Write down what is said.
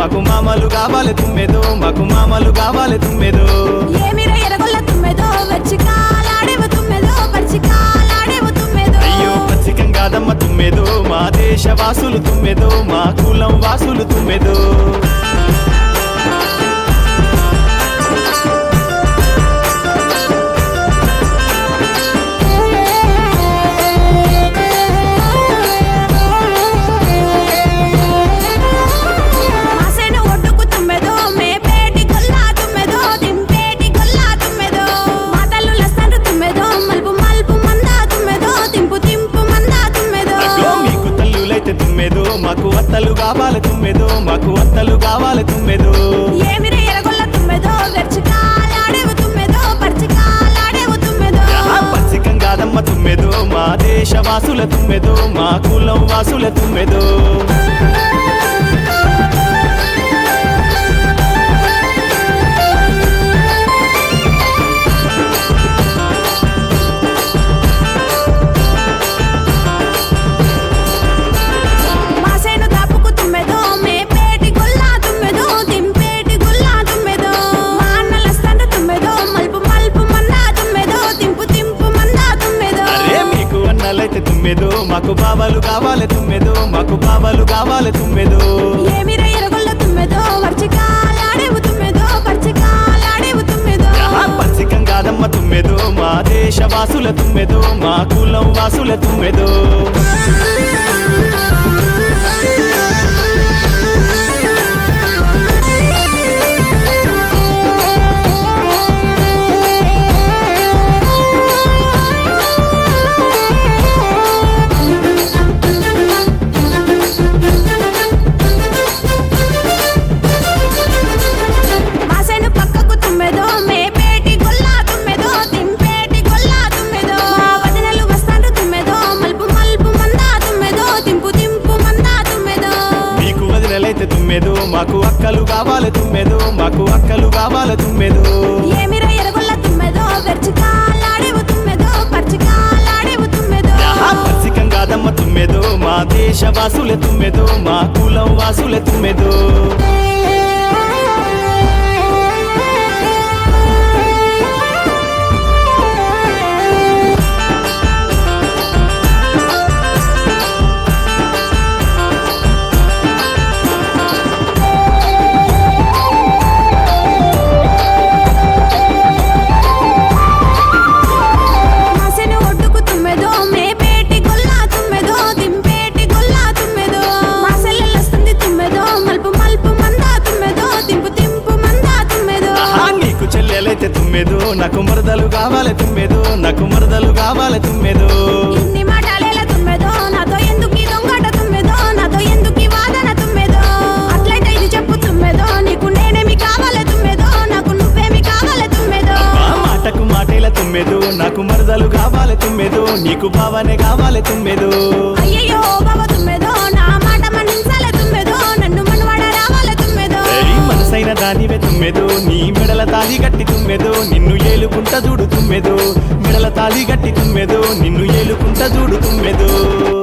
మాకు మామలు కావాలి తుమ్మెదో మాకు మామలు కావాలి తుమ్మెదో ఏమిరా ఎరగొల్ల తుమ్మెదో వచ్చి కాలాడేవు తుమ్మెదో పరిచి కాలాడేవు తుమ్మెదో అయ్యో పచ్చికం కాదమ్మ తుమ్మెదో మా దేశ వాసులు తుమ్మెదో మా కులం వాసులు తుమ్మెదో మాసేను ఒడ్డుకు తుమ్మెదో మేపేటి గొల్లా తుమ్మెదో దింపేటి గొల్లా తుమ్మెదో మాటలు లస్తాను తుమ్మెదో మలుపు మలుపు మందా తుమ్మెదో తింపు తింపు మందా తుమ్మెదో అగ్గో మీకు తల్లులైతే తుమ్మెదో మాకు అత్తలు కావాలి తుమ్మెదో మాకు అత్తలు కావాలి తుమ్మెదో ఏమిరా ఎరగొల్ల తుమ్మెదో వెర్చి కాలాడేవు తుమ్మెదో పరిచి కాలాడేవు తుమ్మెదో ఆహా, పచ్చికం కాదమ్మ తుమ్మెదో మా దేశ వాసుల తుమ్మెదో మా కులం వాసుల తుమ్మెదో మాసేను దాపుకు తుమ్మెదో మేపేటి గొల్లా తుమ్మెదో దింపేటి గొల్లా తుమ్మెదో మా అన్నలస్తాను తుమ్మెదో మలుపు మలుపు మందా తుమ్మెదో తింపు తింపు మందా తుమ్మెదో అరే మీకు అన్నలైతే తుమ్మెదో మాకు బావలు కావాలి తుమ్మెదో మాకు బావలు కావాలి తుమ్మెదో ఏమిరా ఎరగొల్ల తుమ్మెదో వర్చి కాలాడేవు తుమ్మెదో పరిచి కాలాడేవు తుమ్మెదో ఆహా, పచ్చికం కాదమ్మ తుమ్మెదో మా దేశ వాసుల తుమ్మెదో మా కులం వాసుల తుమ్మెదో మాసేను పక్కకు తుమ్మెదో మేపేటి గొల్లా తుమ్మెదో దింపేటి గొల్లా తుమ్మెదో మా వదినలు వస్తాండ్రు తుమ్మెదో మలుపు మలుపు మందా తుమ్మెదో తింపు తింపు మందా తుమ్మెదో మీకు వదిలైతే తుమ్మెదో మాకు అక్కలు కావాలి తుమ్మెదో మాకు అక్కలు కావాలి తుమ్మెదో ఏమిరా ఎరగొల్ల తుమ్మెదో వెర్చి కాలాడేవు తుమ్మెదో పరిచి కాలాడేవు తుమ్మెదో ఆహా, పచ్చికం కాదమ్మ తుమ్మెదో మా దేశ వాసుల తుమ్మెదో మా కులం వాసుల తుమ్మెదో మాసెను ఒడ్డుకు తుమ్మెదో మేపేటి గొల్లా తుమ్మెదో దింపేటి గొల్లా తుమ్మెదో మాసెల్లొస్తుంది తుమ్మెదో మలుపు మలుపు మందా తుమ్మెదో తింపు తింపు మందా తుమ్మెదో ఆహా, నీకు చెల్లెలైతే తుమ్మెదో నాకు మరదలు కావాలి తుమ్మెదో నాకు మరదలు కావాలి తుమ్మెదో ఇన్ని మాటలేల తుమ్మెదో నాతో ఎందుకు ఈ దొంగట తుమ్మెదో నాతో ఎందుకు ఈ వాదన తుమ్మెదో అట్లయితే ఇది చెప్పు తుమ్మెదో నీకు నేనేమి కావాలి తుమ్మెదో నాకు నువ్వేమి కావాలి తుమ్మెదో ఆ మాటకు మాటేల తుమ్మెదో నాకు మరదలు కావాలి తుమ్మెదో నీకు భావనే కావాలి తుమ్మెదో అయ్యయ్యో బావ తుమ్మెదో నా మాట మన్నించాలే తుమ్మెదో నన్ను మనవాడ రావాలి తుమ్మెదో ఏయ్ మనసైన దానివే తుమ్మెదో నీ మెడల తాళి గట్టి తుమ్మెదో నిన్ను ఏలుకుంట చూడు తుమ్మెదో మెడల తాళి గట్టి తుమ్మెదో నిన్ను ఏలుకుంట చూడు తుమ్మెదో